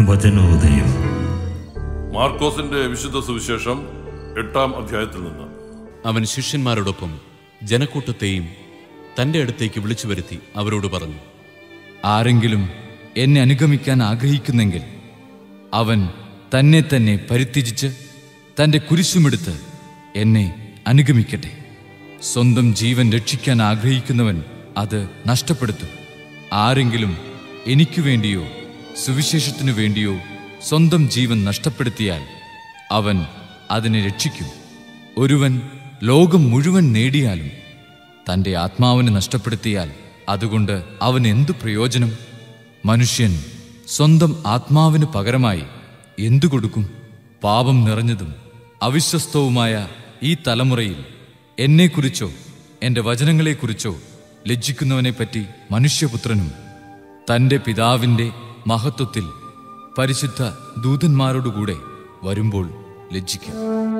വചനോദയം മാർക്കോസിന്റെ വിശുദ്ധ സുവിശേഷം എട്ടാം അധ്യായത്തിൽ നിന്ന് അവൻ ശിഷ്യന്മാരോടൊപ്പം ജനക്കൂട്ടത്തെയും തന്റെ അടുത്തേക്ക് വിളിച്ചു വരുത്തി അവരോട് പറഞ്ഞു ആരെങ്കിലും എന്നെ അനുഗമിക്കാൻ ആഗ്രഹിക്കുന്നെങ്കിൽ അവൻ തന്നെ തന്നെ പരിത്യജിച്ച് തന്റെ കുരിശുമെടുത്ത് എന്നെ അനുഗമിക്കട്ടെ സ്വന്തം ജീവൻ രക്ഷിക്കാൻ ആഗ്രഹിക്കുന്നവൻ അത് നഷ്ടപ്പെടുത്തും ആരെങ്കിലും എനിക്കു വേണ്ടിയോ സുവിശേഷത്തിനു വേണ്ടിയോ സ്വന്തം ജീവൻ നഷ്ടപ്പെടുത്തിയാൽ അവൻ അതിനെ രക്ഷിക്കും ഒരുവൻ ലോകം മുഴുവൻ നേടിയാലും തന്റെ ആത്മാവിനെ നഷ്ടപ്പെടുത്തിയാൽ അതുകൊണ്ട് അവൻ എന്തു പ്രയോജനം മനുഷ്യൻ സ്വന്തം ആത്മാവിന് പകരമായി എന്തു കൊടുക്കും പാപം നിറഞ്ഞതും അവിശ്വസ്തവുമായ ഈ തലമുറയിൽ എന്നെക്കുറിച്ചോ എൻ്റെ വചനങ്ങളെക്കുറിച്ചോ ലജ്ജിക്കുന്നവനെപ്പറ്റി മനുഷ്യപുത്രനും തൻ്റെ പിതാവിൻ്റെ മഹത്വത്തിൽ പരിശുദ്ധ ദൂതന്മാരോടുകൂടെ വരുമ്പോൾ ലജ്ജിക്കും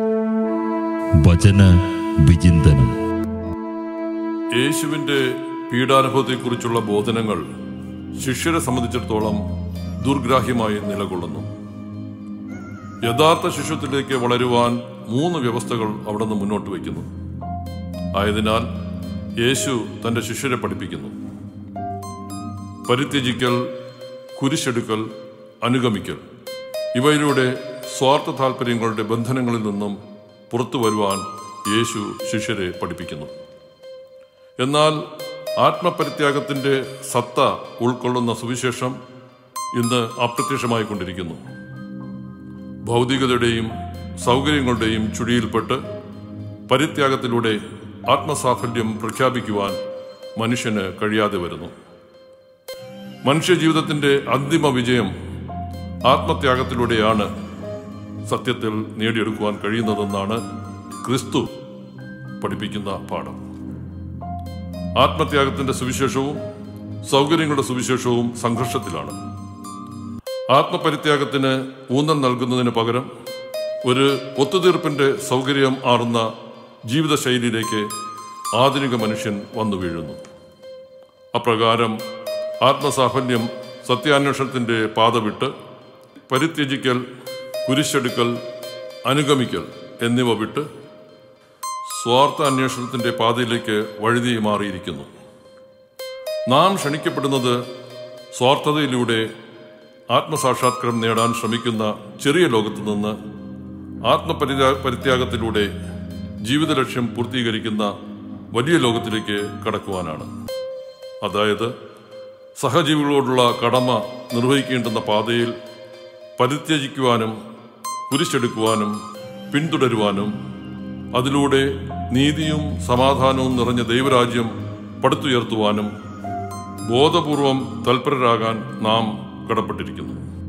വചന വിചിന്തനം യേശുവിന്റെ പീഡാനുഭവത്തെക്കുറിച്ചുള്ള ബോധനങ്ങൾ ശിഷ്യരെ സംബന്ധിച്ചിടത്തോളം ദുർഗ്രാഹ്യമായി നിലകൊള്ളുന്നു യഥാർത്ഥ ശിഷ്യത്തിലേക്ക് വളരുവാൻ മൂന്ന് വ്യവസ്ഥകൾ അവിടെ നിന്ന് മുന്നോട്ട് വയ്ക്കുന്നു ആയതിനാൽ യേശു തന്റെ ശിഷ്യരെ പഠിപ്പിക്കുന്നു പരിത്യജിക്കൽ കുരിശെടുക്കൽ അനുഗമിക്കൽ ഇവയിലൂടെ സ്വാർത്ഥ താല്പര്യങ്ങളുടെ ബന്ധനങ്ങളിൽ നിന്നും പുറത്തു വരുവാൻ യേശു ശിഷ്യരെ പഠിപ്പിക്കുന്നു എന്നാൽ ആത്മപരിത്യാഗത്തിന്റെ സത്ത ഉൾക്കൊള്ളുന്ന സുവിശേഷം ഇന്ന് അപ്രത്യക്ഷമായിക്കൊണ്ടിരിക്കുന്നു ഭൗതികതയുടെയും സൗകര്യങ്ങളുടെയും ചുഴിയിൽപ്പെട്ട് പരിത്യാഗത്തിലൂടെ ആത്മസാഫല്യം പ്രഖ്യാപിക്കുവാൻ മനുഷ്യന് കഴിയാതെ വരുന്നു മനുഷ്യജീവിതത്തിന്റെ അന്തിമ വിജയം ആത്മത്യാഗത്തിലൂടെയാണ് സത്യത്തിൽ നേടിയെടുക്കുവാൻ കഴിയുന്നതെന്നാണ് ക്രിസ്തു പഠിപ്പിക്കുന്ന പാഠം ആത്മത്യാഗത്തിന്റെ സുവിശേഷവും സൗകര്യങ്ങളുടെ സുവിശേഷവും സംഘർഷത്തിലാണ് ആത്മപരിത്യാഗത്തിന് ഊന്നൽ നൽകുന്നതിന് പകരം ഒരു ഒത്തുതീർപ്പിന്റെ സൗകര്യം ആറുന്ന ജീവിതശൈലിയിലേക്ക് ആധുനിക മനുഷ്യൻ വന്നു വീഴുന്നു അപ്രകാരം ആത്മസാഫല്യം സത്യാന്വേഷണത്തിന്റെ പാത വിട്ട് പരിത്യജിക്കൽ കുരിശെടുക്കൽ അനുഗമിക്കൽ എന്നിവ വിട്ട് സ്വാർത്ഥ അന്വേഷണത്തിന്റെ പാതയിലേക്ക് വഴുതി മാറിയിരിക്കുന്നു നാം ക്ഷണിക്കപ്പെടുന്നത് സ്വാർത്ഥതയിലൂടെ ആത്മസാക്ഷാത്കാരം നേടാൻ ശ്രമിക്കുന്ന ചെറിയ ലോകത്തു നിന്ന് ആത്മപരിത്യാ പരിത്യാഗത്തിലൂടെ ജീവിത ലക്ഷ്യം പൂർത്തീകരിക്കുന്ന വലിയ ലോകത്തിലേക്ക് കടക്കുവാനാണ് അതായത് സഹജീവികളോടുള്ള കടമ നിർവഹിക്കേണ്ടുന്ന പാതയിൽ പരിത്യജിക്കുവാനും കുരിശെടുക്കുവാനും പിന്തുടരുവാനും അതിലൂടെ നീതിയും സമാധാനവും നിറഞ്ഞ ദൈവരാജ്യം പടുത്തുയർത്തുവാനും ബോധപൂർവം തൽപരരാകാൻ നാം കടപ്പെട്ടിരിക്കുന്നു